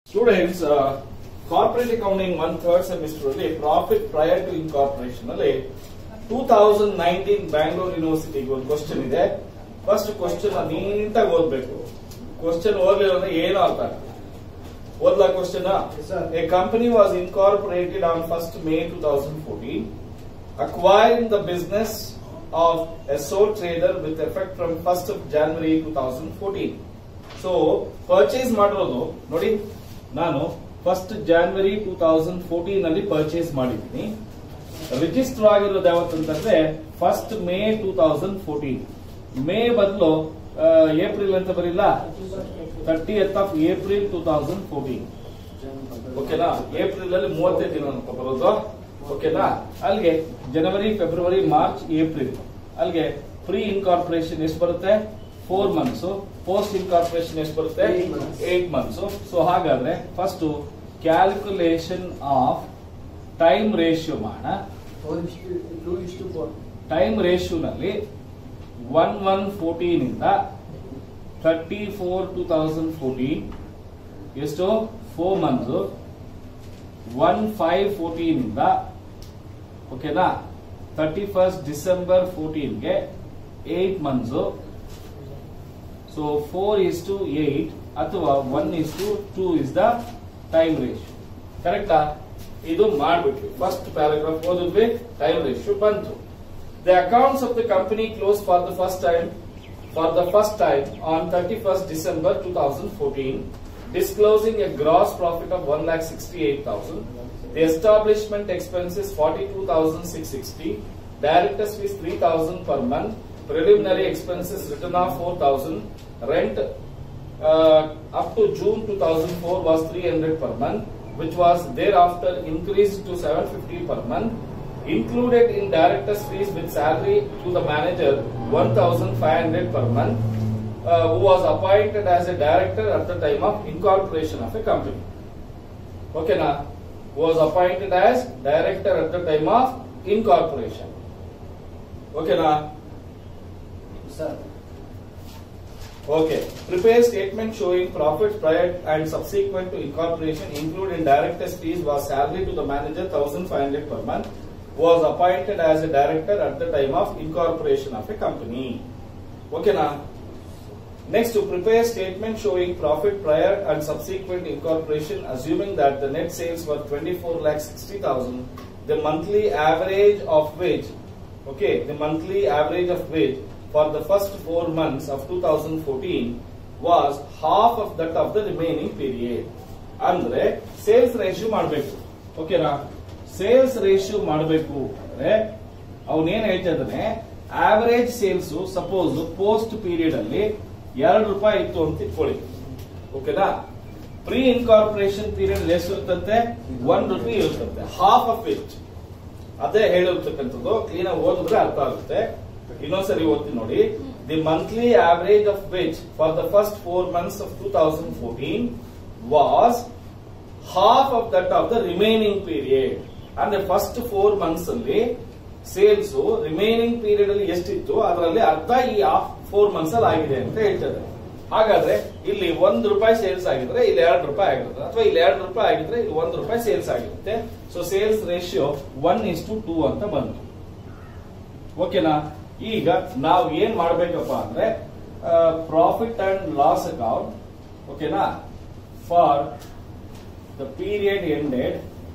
Students corporate accounting one third semester ಅಲ್ಲಿ profit prior to incorporation ಅಲ್ಲಿ two thousand nineteen Bangalore ಯೂನಿವರ್ಸಿಟಿಗೆ ಒಂದು question ಇದೆ ಫಸ್ಟ್ ಕ್ವಶನ್ ನೀಟಾಗಿ ಓದ್ಬೇಕು ಕ್ವಶನ್ ಓದ್ಲಿಲ್ಲ ಅಂದ್ರೆ ಏನೂ ಅರ್ಥ ಆಗಲ್ಲ ಓದ್ಲಾ question sir. A company was incorporated on first May two thousand fourteen acquiring the business of a sole trader with effect from 1st of January 2014. So purchase ಮಾಡಿರೋದು ನೋಡಿ ನಾನು first January two thousand fourteen ಅಲ್ಲಿ purchase ಮಾಡಿದ್ದೀನಿ register ಆಗಿರೋದು ಯಾವತ್ತಂತಂದ್ರೆ first May two thousand fourteen May ಬದಲು April ಅಂತ ಬರಿಲ್ಲ thirty of April two thousand fourteen ಓಕೆನಾ ಏಪ್ರಿಲ್ ಅಲ್ಲಿ ಮೂವತ್ತೈದು ದಿನ ಅಂತ ಬರೋದು ಓಕೆನಾ ಅಲ್ಲಿಗೆ ಜನವರಿ ಫೆಬ್ರವರಿ ಮಾರ್ಚ್ ಏಪ್ರಿಲ್ ಅಲ್ಲಿಗೆ ಪ್ರೀ ಇನ್ಕಾರ್ಪೊರೇಷನ್ ಎಷ್ಟು ಬರುತ್ತೆ ಫೋರ್ ಮಂತ್ಸ್ ಪೋಸ್ಟ್ ಇನ್ಕಾರ್ಪೊರೇಷನ್ ಎಷ್ಟು ಬರುತ್ತೆ Eight months. Eight months so ಹಾಗಾದ್ರೆ first calculation of time ratio ಮಾಡೋಣ ಟೂ ಇಷ್ಟು ಫೋರ್ ಟೈಮ್ ರೇಷಿಯೋನಲ್ಲಿ ಒನ್ ಒನ್ ಫೋರ್ಟೀನ್ ಇಂದ thirty four two thousand fourteen ಎಷ್ಟು four months one five fourteen ಇಂದ ಓಕೆನಾ ತರ್ಟಿ ಫಸ್ಟ್ ಡಿಸೆಂಬರ್ ಫೋರ್ಟೀನ್ಗೆ eight months so four is to eight ಅಥವಾ one is to two is the time ratio ಕರೆಕ್ಟಾ ಇದು ಮಾಡ್ಬಿಟ್ವಿ first paragraph ಓದಿದ್ವಿ ಟೈಮ್ ರೇಷಿಯೋ ಬಂತು the accounts of the company close for the first time for the first time on thirty first December two thousand fourteen disclosing a gross profit of one lakh sixty eight thousand the establishment expenses forty two thousand six sixty directors fees three thousand per month preliminary expenses written off 4000 rent uh, up to june 2004 was 300 per month which was thereafter increased to 750 per month included in directors fees with salary to the manager 1500 per month uh, who was appointed as a director at the time of incorporation of a company okay now was appointed as director at the time of incorporation okay now sir Okay. Prepare statement showing profit prior and subsequent to incorporation include in director's fees was salary to the manager 1500 per month was appointed as a director at the time of incorporation of a company. Okay now. Next to prepare statement showing profit prior and subsequent incorporation assuming that the net sales were 24 lakh 60,000 the monthly average of which okay the monthly average of which for the first four months of 2014 was half of that of the remaining period ಅಂದ್ರೆ sales ratio ಮಾಡಬೇಕು ಓಕೆನಾ sales ratio ಮಾಡಬೇಕು ಅಂದ್ರೆ ಅವನೇನ್ ಹೇಳ್ತಾ ಇದ್ದಾನೆ average sales suppose post period ಅಲ್ಲಿ ಎರಡು ರೂಪಾಯಿ ಇತ್ತು ಅಂತ ಇಟ್ಕೊಳ್ಳಿ ಓಕೆನಾ ಪ್ರೀ ಇನ್ಕಾರ್ಪೊರೇಷನ್ ಪೀರಿಯಡ್ ಎಷ್ಟು ಇರುತ್ತಂತೆ ಒನ್ ರುಪಿ ಇರುತ್ತಂತೆ ಹಾಫ್ ಆಫ್ ಇಟ್ ಅದೇ ಹೇಳಿರ್ತಕ್ಕಂಥದ್ದು ಕ್ಲೀನ್ ಆಗಿ ಓದಿದ್ರೆ ಅರ್ಥ ಆಗುತ್ತೆ ಇನ್ನೊಂದ್ಸರಿ ಓದ್ತೀನಿ ನೋಡಿ the monthly average of which for the first four months of two thousand fourteen was half of that of the remaining period ಅಂದ್ರೆ ಫಸ್ಟ್ ಫೋರ್ ಮಂತ್ಸ್ ಅಲ್ಲಿ ಸೇಲ್ಸ್ ರಿಮೈನಿಂಗ್ ಪೀರಿಯಡ್ ಅಲ್ಲಿ ಎಷ್ಟಿತ್ತು ಅದರಲ್ಲಿ ಅರ್ಧ ಈ ಫೋರ್ ಮಂತ್ಸ್ ಅಲ್ಲಿ ಆಗಿದೆ ಅಂತ ಹೇಳ್ತಾರೆ ಹಾಗಾದ್ರೆ ಇಲ್ಲಿ ಒಂದ್ ರೂಪಾಯಿ ಸೇಲ್ಸ್ ಆಗಿದ್ರೆ ಇಲ್ಲಿ ಎರಡು ರೂಪಾಯಿ ಆಗಿರುತ್ತೆ ಅಥವಾ ಇಲ್ಲಿ ಎರಡು ರೂಪಾಯಿ ಆಗಿದ್ರೆ ಇಲ್ಲಿ ಒಂದ್ ರೂಪಾಯಿ ಸೇಲ್ಸ್ ಆಗಿರುತ್ತೆ so sales ratio one is to two ಅಂತ ಬಂತು ಓಕೆನಾ ಈಗ ನಾವು ಏನ್ ಮಾಡ್ಬೇಕಪ್ಪ ಅಂದ್ರೆ ಪ್ರಾಫಿಟ್ ಅಂಡ್ ಲಾಸ್ ಅಕೌಂಟ್ ಓಕೆನಾ for the period ended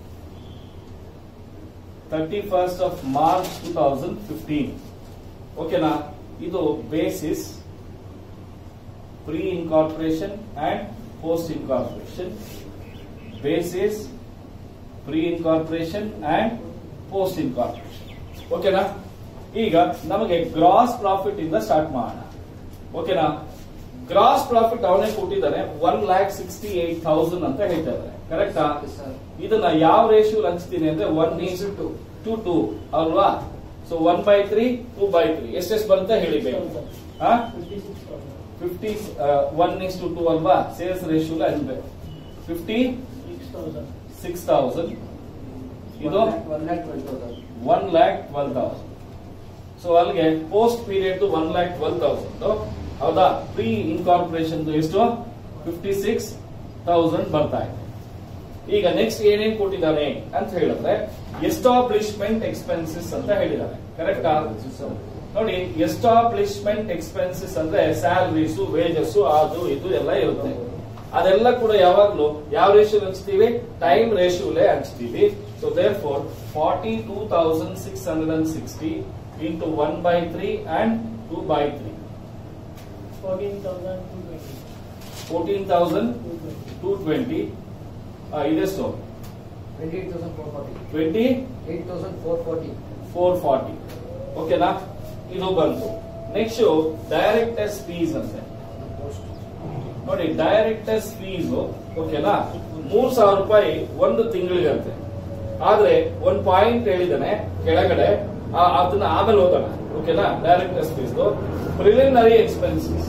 thirty first of March two thousand fifteen ಓಕೆನಾ ಇದು basis pre incorporation and post incorporation basis pre incorporation and post incorporation ಓಕೆನಾ ಈಗ ನಮಗೆ ಗ್ರಾಸ್ ಪ್ರಾಫಿಟ್ ಇಂದ ಸ್ಟಾರ್ಟ್ ಮಾಡೋಣ ಓಕೆನಾ ಗ್ರಾಸ್ ಪ್ರಾಫಿಟ್ ಅವನೇ ಕೊಟ್ಟಿದ್ದಾನೆ one lakh sixty eight thousand ಅಂತ ಹೇಳ್ತಾ ಇದ್ದಾರೆ ಕರೆಕ್ಟಾ ಸರ್ ಇದನ್ನ ಯಾವ ರೇಷಿಯೋ ಹಂಚ್ತೀನಿ ಅಂದ್ರೆ one is to two two ಅಲ್ವಾ so one by three two by three ಎಷ್ಟೆಷ್ಟು ಬರುತ್ತೆ ಹೇಳಿ ಬೇಕು fifty one is to two ಅಲ್ವಾ ಸೇಲ್ಸ್ ರೇಷಿಯೋ ಅನ್ಬೇಕು ಫಿಫ್ಟಿ ಸಿಕ್ಸ್ ತೌಸಂಡ್ ಇದು one lakh twenty thousand one lakh twelve thousand so ಅಲ್ಲಿಗೆ post period one lakh twelve thousand ಹೌದಾ ಪ್ರೀ ಇನ್ಕಾರ್ಪೊರೇಷನ್ ಎಷ್ಟು ಫಿಫ್ಟಿ ಸಿಕ್ಸ್ ತೌಸಂಡ್ ಬರ್ತಾ ಇದೆ ಈಗ ನೆಕ್ಸ್ಟ್ ಏನೇನ್ ಕೊಟ್ಟಿದ್ದಾನೆ ಅಂತ ಹೇಳಿದ್ರೆ ಎಸ್ಟಾಬ್ಲಿಷ್ಮೆಂಟ್ ಎಕ್ಸ್ಪೆನ್ಸಸ್ ಅಂತ ಹೇಳಿದಾನೆ ಕರೆಕ್ಟಾ ನೋಡಿ ಎಸ್ಟಾಬ್ಲಿಷ್ಮೆಂಟ್ ಎಕ್ಸ್ಪೆನ್ಸಸ್ ಅಂದ್ರೆ ಸ್ಯಾಲರೀಸ್ ವೇಜಸ್ ಅದು ಇದು ಎಲ್ಲ ಇರುತ್ತೆ ಅದೆಲ್ಲ ಕೂಡ ಯಾವಾಗ್ಲೂ ಯಾವ ರೇಷಿಯೋ ಹಂಚ್ತೀವಿ ಟೈಮ್ ರೇಷಿಯೋಲೆ ಹಂಚ್ತೀವಿ so there four forty two thousand six hundred and sixty into one by three and two by three fourteen thousand two twenty. Fourteen thousand Two twenty. Two twenty ಇದೆಷ್ಟು Twenty-eight thousand four forty. Twenty Eight thousand four forty. Four forty ಓಕೆನಾ ಇದು ಬಂತು next directors fees ಅಂತೆ Post. ನೋಡಿ directors fees ಓಕೆನಾ ಮೂರ್ ಸಾವಿರ ರೂಪಾಯಿ ಒಂದು ತಿಂಗಳಿಗಂತೆ ಆದ್ರೆ ಒಂದ್ ಪಾಯಿಂಟ್ ಹೇಳಿದಾನೆ ಕೆಳಗಡೆ ಆ- ಅದನ್ನ ಆಮೇಲೆ ಓದೋಣ ಓಕೆನಾ directors fees preliminary expenses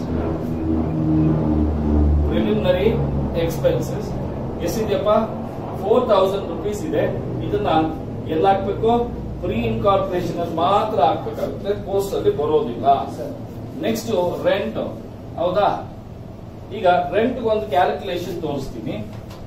preliminary expenses ಎಷ್ಟಿದೆಯಪ್ಪ ಫೋರ್ ತೌಸಂಡ್ ರುಪೀಸ್ ಇದೆ ಇದನ್ನ ಎಲ್ಲ ಹಾಕ್ಬೇಕು ಪ್ರೀ ಇನ್ಕಾರ್ಪೊರೇಷನ್ ಅಲ್ಲಿ ಮಾತ್ರ ಹಾಕ್ಬೇಕಾಗುತ್ತೆ ಪೋಸ್ಟ್ ಅಲ್ಲಿ ಬರೋದಿಲ್ಲ Sir. ನೆಕ್ಸ್ಟ್ ರೆಂಟ್ ಹೌದಾ ಈಗ ರೆಂಟ್ ಒಂದು ಕ್ಯಾಲ್ಕುಲೇಷನ್ ತೋರಿಸ್ತೀನಿ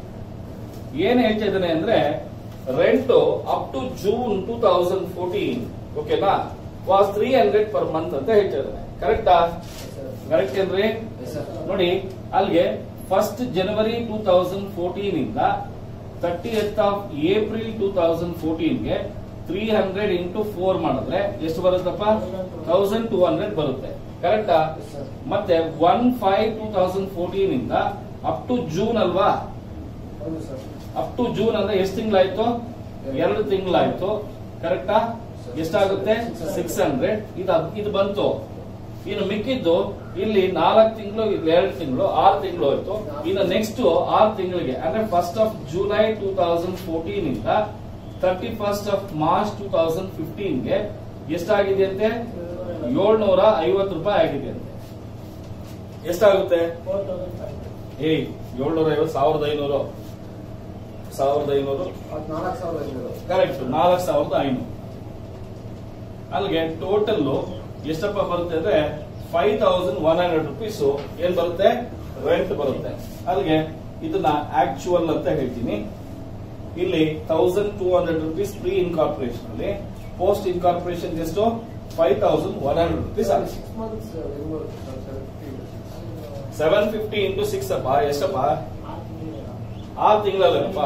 ಏನ್ ಹೇಳ್ತಾ ಇದ್ದಾನೆ ಅಂದ್ರೆ rent up to June two thousand fourteen ಓಕೆನಾ was three hundred per month ಅಂತ ಹೇಳ್ತಾ ಇದ್ದಾನೆ ಕರೆಕ್ಟಾ Yes, sir. ಕರೆಕ್ಟ್ ಏನ್ರಿ Yes, sir. ನೋಡಿ ಅಲ್ಲಿಗೆ first January two thousand fourteen ಇಂದ thirty of April two thousand ಫೋರ್ಟೀನ್ಗೆ ತ್ರೀ ಹಂಡ್ರೆಡ್ ಇಂಟು ಫೋರ್ ಮಾಡಿದ್ರೆ ಎಷ್ಟು ಬರುತ್ತಪ್ಪ ತೌಸಂಡ್ ಟೂ ಹಂಡ್ರೆಡ್ ಬರುತ್ತೆ ಕರೆಕ್ಟಾ Yes, sir. ಮತ್ತೆ one five two thousand fourteen ಇಂದ ಅಪ್ ಟು ಜೂನ್ ಅಲ್ವಾ ಹೌದು ಸರ್. ಅಪ್ ಟು ಜೂನ್ ಅಂದ್ರೆ ಎಷ್ಟು ತಿಂಗಳಾಯ್ತು ಎರಡು ತಿಂಗಳಾಯ್ತು ಕರೆಕ್ಟಾ ಎಷ್ಟಾಗುತ್ತೆ ಸಿಕ್ಸ್ ಹಂಡ್ರೆಡ್ ಇದು ಇದು ಬಂತು ಇನ್ನು ಮಿಕ್ಕಿದ್ದು ಇಲ್ಲಿ ನಾಲ್ಕು ತಿಂಗಳು ಇಲ್ಲಿ ಎರಡು ತಿಂಗಳು ಆರು ತಿಂಗಳು ಹೋಯ್ತು ಇನ್ನು ನೆಕ್ಸ್ಟ್ ಆರು ತಿಂಗಳಿಗೆ ಅಂದ್ರೆ first of July two thousand fourteen ಇಂದ thirty first of March two thousand ಫಿಫ್ಟೀನ್ಗೆ ಎಷ್ಟಾಗಿದೆ ಅಂತೆ ಏಳ್ನೂರ ಐವತ್ತು ರೂಪಾಯಿ ಆಗಿದೆ ಅಂತೆ ಎಷ್ಟಾಗುತ್ತೆ Four thousand five hundred. ಏಯ್ ಏಳ್ನೂರ ಐವತ್ತು ಸಾವಿರದ ಐನೂರು ಸಾವಿರದ ಐನೂರು ಅದು ನಾಲ್ಕು ಸಾವಿರ ಐನೂರು. ಕರೆಕ್ಟ್ ನಾಲ್ಕು ಸಾವಿರದ ಐನೂರು ಅಲ್ಲಿಗೆ ಟೋಟಲ್ ಎಷ್ಟಪ್ಪ ಬರುತ್ತೆ ಅಂದ್ರೆ five thousand one hundred rupees ಏನ್ ಬರುತ್ತೆ ರೆಂಟ್ ಬರುತ್ತೆ ಅಲ್ಲಿಗೆ ಇದನ್ನ ಆಕ್ಚುಯಲ್ ಅಂತ ಹೇಳ್ತೀನಿ ಇಲ್ಲಿ thousand two hundred rupees pre incorporation ಅಲ್ಲಿ ಪೋಸ್ಟ್ ಇನ್ಕಾರ್ಪೊರೇಷನ್ ಎಷ್ಟು five thousand one hundred rupees ಆಗುತ್ತೆ Six months, uh, renewal, sir, sir, fifty. Seven fifty into six ಅಪ್ಪ ಎಷ್ಟಪ್ಪ ಆರು ತಿಂಗಳಿಲ್ಲ. ಆರು ತಿಂಗಳಲ್ಲಪ್ಪ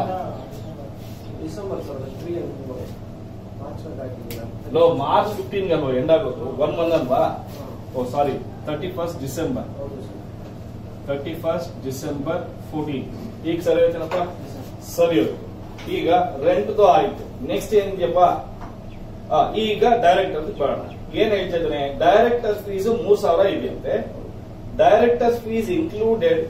December, sir, the three and renewal. March ಅಂತ ಹಾಕಿದ್ದೀರಾ? ಲೋ ಮಾರ್ಚ್ ಫಿಫ್ಟೀನ್ ಅಲ್ವಾ ಎಂಡ್ ಆಗೋದು ಒನ್ ಮಂತ್ ಅಲ್ವಾ ಹಾ. Oh sorry thirty first December ಹೌದು sir. Thirty first December fourteen ಈಗ ಸರಿ ಆಯ್ತೇನಪ್ಪ Yes, sir. ಸರಿ ಹೋಯ್ತು. ಈಗ ರೆಂಟ್ದು ಆಯ್ತು ನೆಕ್ಸ್ಟ್ ಏನಿದೆಯಪ್ಪ ಆ, ಈಗ ಡೈರೆಕ್ಟರ್ ಬರೋಣ ಏನ್ ಹೇಳ್ತಾ ಇದ್ದಾನೆ ಡೈರೆಕ್ಟರ್ ಫೀಸ್ ಮೂರ್ ಸಾವಿರ ಇದೆಯಂತೆ directors fees included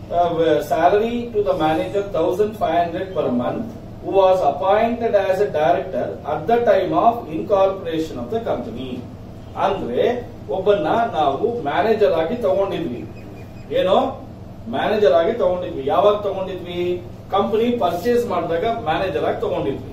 salary to the manager thousand five hundred per month who was appointed as a director at the time of incorporation of the company ಅಂದ್ರೆ ಒಬ್ಬನ್ನ ನಾವು ಮ್ಯಾನೇಜರ್ ಆಗಿ ತಗೊಂಡಿದ್ವಿ ಏನೋ ಮ್ಯಾನೇಜರ್ ಆಗಿ ತಗೊಂಡಿದ್ವಿ ಯಾವಾಗ ತಗೊಂಡಿದ್ವಿ ಕಂಪನಿ ಪರ್ಚೇಸ್ ಮಾಡಿದಾಗ ಮ್ಯಾನೇಜರ್ ಆಗಿ ತಗೊಂಡಿದ್ವಿ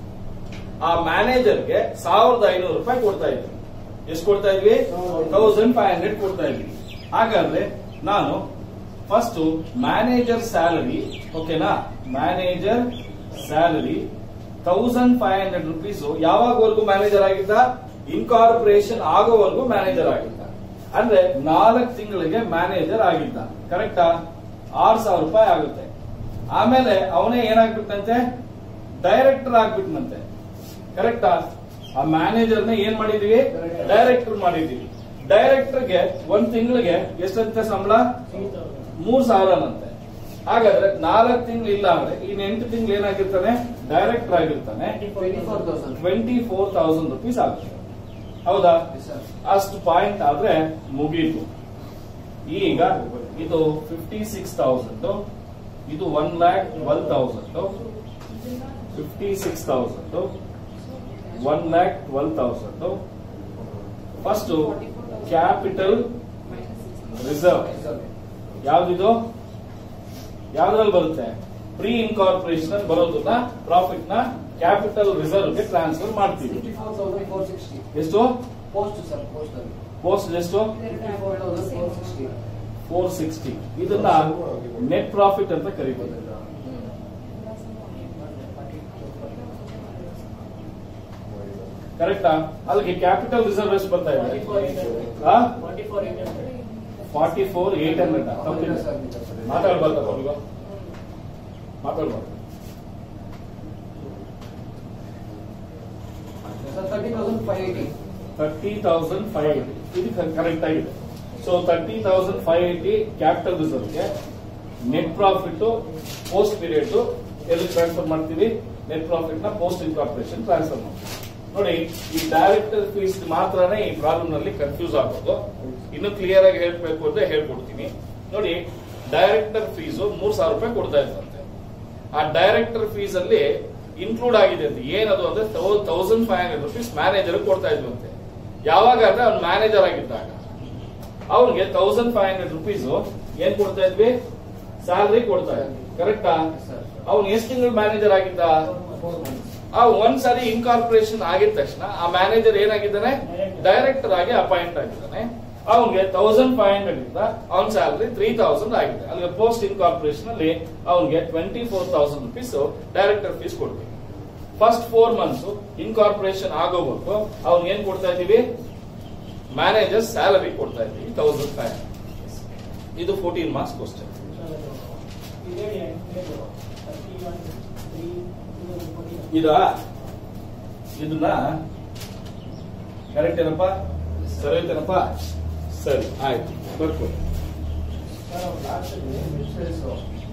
ಆ ಮ್ಯಾನೇಜರ್ಗೆ ಸಾವಿರದ ಐನೂರು ರೂಪಾಯಿ ಕೊಡ್ತಾ ಇದ್ವಿ ಎಷ್ಟು ಕೊಡ್ತಾ ಇದ್ವಿ ತೌಸಂಡ್ ಫೈವ್ ಹಂಡ್ರೆಡ್ ಕೊಡ್ತಾ ಇದ್ವಿ ಹಾಗಾದ್ರೆ ನಾನು ಫಸ್ಟ್ ಮ್ಯಾನೇಜರ್ ಸ್ಯಾಲರಿ ಓಕೆನಾ manager salary thousand five hundred rupees ಯಾವಾಗವರೆಗೂ ಮ್ಯಾನೇಜರ್ ಆಗಿದ್ದ ಇನ್ಕಾರ್ಪೊರೇಷನ್ ಆಗೋವರೆಗೂ ಮ್ಯಾನೇಜರ್ ಆಗಿದ್ದ ಅಂದ್ರೆ ನಾಲ್ಕು ತಿಂಗಳಿಗೆ ಮ್ಯಾನೇಜರ್ ಆಗಿದ್ದ ಕರೆಕ್ಟಾ ಆರ್ ಸಾವಿರ ರೂಪಾಯಿ ಆಗುತ್ತೆ ಆಮೇಲೆ ಅವನೇ ಏನಾಗ್ಬಿಟ್ಟಂತೆ ಡೈರೆಕ್ಟರ್ ಆಗ್ಬಿಟ್ನಂತೆ ಕರೆಕ್ಟಾ ಆ ಮ್ಯಾನೇಜರ್ನ ಏನ್ ಮಾಡಿದೀವಿ ಡೈರೆಕ್ಟರ್ ಮಾಡಿದೀವಿ ಡೈರೆಕ್ಟರ್ಗೆ ಒಂದ್ ತಿಂಗಳಿಗೆ ಎಷ್ಟಂತೆ ಸಂಬಳ Three thousand. ಮೂರ್ ಸಾವಿರನಂತೆ ಹಾಗಾದ್ರೆ ನಾಲ್ಕು ತಿಂಗಳು ಇಲ್ಲ ಅಂದ್ರೆ ಇನ್ ಎಂಟು ತಿಂಗಳು ಏನಾಗಿರ್ತಾನೆ ಡೈರೆಕ್ಟರ್ ಆಗಿರ್ತಾನೆ Twenty-four thousand. Twenty four thousand rupees ಆಗುತ್ತೆ ಹೌದಾ Yes, sir. ಅಷ್ಟು ಪಾಯಿಂಟ್ ಆದ್ರೆ ಮುಗೀತು ಈಗ ಇದು ಫಿಫ್ಟಿ ಸಿಕ್ಸ್ ತೌಸಂಡ್ ಇದು one lakh twelve thousand fifty six thousand one lakh twelve thousand first capital reserve Yes, sir. ಯಾವ್ದಿದು ಯಾವ್ದ್ರಲ್ಲಿ ಬರುತ್ತೆ ಪ್ರೀ ಇನ್ಕಾರ್ಪೊರೇಷನ್ ಅಲ್ಲಿ ಬರೋದನ್ನ ಪ್ರಾಫಿಟ್ ನ ಕ್ಯಾಪಿಟಲ್ ರಿಸರ್ವ್ ಗೆ ಟ್ರಾನ್ಸ್ಫರ್ ಮಾಡ್ತೀವಿ Fifty-four thousand four sixty. ಎಷ್ಟು Post, sir, post ಅಲ್ಲಿ. ಪೋಸ್ಟ್ ಎಷ್ಟು Fifty-four thousand four sixty. Four sixty ಇದನ್ನ ನೆಟ್ ಪ್ರಾಫಿಟ್ ಅಂತ ಕರಿಬೋದು ಕರೆಕ್ಟಾ ಅಲ್ಲಿಗೆ ಕ್ಯಾಪಿಟಲ್ ರಿಸರ್ವ್ ಎಷ್ಟು ಬರ್ತಾ ಇದೆ 44,800. ಹಾ? 44,800. ಫಾರ್ಟಿ ಫೋರ್ ಏಟ್ ಹಂಡ್ರೆಡ್ ಮಾತಾಡ್ಬಾರ್ದು ಅವ್ರಿಗೂ ಮಾತಾಡ್ಬಾರ್ದು sir thirty thousand five eighty thirty thousand five eighty ಇದು ಕರೆಕ್ಟ್ ಆಗಿದೆ so thirty thousand five eighty capital ರಿಸರ್ವ್ಗೆ ನೆಟ್ ಪ್ರಾಫಿಟ್ ಪೋಸ್ಟ್ ಪೀರಿಯಡ್ ಎಲ್ಲಿ ಟ್ರಾನ್ಸ್ಫರ್ ಮಾಡ್ತೀವಿ ನೆಟ್ ಪ್ರಾಫಿಟ್ ನ ಪೋಸ್ಟ್ ಇನ್ಕಾರ್ಪೊರೇಷನ್ ಟ್ರಾನ್ಸ್ಫರ್ ಮಾಡ್ತೀವಿ ನೋಡಿ ಈ ಡೈರೆಕ್ಟರ್ ಫೀಸ್ ಮಾತ್ರನೇ ಈ ಪ್ರಾಬ್ಲಮ್ ನಲ್ಲಿ ಕನ್ಫ್ಯೂಸ್ ಆಗೋದು ಇನ್ನು ಕ್ಲಿಯರ್ ಆಗಿ ಹೇಳ್ಬೇಕು ಅಂದ್ರೆ ಹೇಳ್ಕೊಡ್ತೀನಿ ನೋಡಿ ಡೈರೆಕ್ಟರ್ ಫೀಸ್ ಮೂರ್ ಸಾವಿರ ರೂಪಾಯಿ ಕೊಡ್ತಾ ಇದ್ದಂತೆ ಆ ಡೈರೆಕ್ಟರ್ ಫೀಸ್ ಅಲ್ಲಿ ಇನ್ಕ್ಲೂಡ್ ಆಗಿದೆ ಅಂತ ಏನದು ಅಂದ್ರೆ thousand five hundred rupees manager ಕೊಡ್ತಾ ಇದ್ವಂತೆ ಯಾವಾಗ ಅಂದ್ರೆ ಅವ್ನು ಮ್ಯಾನೇಜರ್ ಆಗಿದ್ದಾಗ ಅವ್ನಿಗೆ ತೌಸಂಡ್ ಫೈವ್ ಹಂಡ್ರೆಡ್ ರುಪೀಸ್ ಏನ್ ಕೊಡ್ತಾ ಇದ್ವಿ ಸ್ಯಾಲರಿ ಕೊಡ್ತಾ ಇದ್ವಿ ಕರೆಕ್ಟಾ ಅವ್ನು ಎಷ್ಟು ತಿಂಗಳು ಮ್ಯಾನೇಜರ್ ಆಗಿದ್ದ ಆ ಒಂದ್ಸರಿ ಇನ್ಕಾರ್ಪೊರೇಷನ್ ಆಗಿದ ತಕ್ಷಣ ಆ ಮ್ಯಾನೇಜರ್ ಏನಾಗಿದ್ದಾನೆ ಡೈರೆಕ್ಟರ್ ಆಗಿ ಅಪಾಯಿಂಟ್ ಆಗಿದ್ದಾನೆ ಅವನಿಗೆ ತೌಸಂಡ್ ಫೈವ್ ಹಂಡ್ರೆಡ್ ಇಂದ ಅವನ ಸ್ಯಾಲರಿ ತ್ರೀ ತೌಸಂಡ್ ಆಗಿದೆ ಅಲ್ಲಿಗೆ ಪೋಸ್ಟ್ ಇನ್ಕಾರ್ಪೊರೇಷನ್ ಅಲ್ಲಿ ಅವನಿಗೆ twenty four thousand rupees director fees ಕೊಡ್ಬೇಕು ಫಸ್ಟ್ ಫೋರ್ ಮಂತ್ಸ್ ಇನ್ಕಾರ್ಪೊರೇಷನ್ ಆಗೋವರೆಗೂ ಅವ್ನಿಗೆ ಏನ್ ಕೊಡ್ತಾ ಇದೀವಿ ಮ್ಯಾನೇಜರ್ ಸ್ಯಾಲರಿ ಕೊಡ್ತಾ ಇದೀವಿ ತೌಸಂಡ್ ಫೈವ್ ಹಂಡ್ರೆಡ್ ಇದು fourteen marks question Period end, period. 31, 3, 2014. ಇದ ಇದನ್ನ ಕರೆಕ್ಟ್ ಏನಪ್ಪ ಸರಿ ಐತೇನಪ್ಪ ಸರಿ ಆಯ್ತು ಬರ್ಕೊ ಸರ್ ಲಾಸ್ಟ್ ಮೆಟೀರಿಯಲ್ಸ್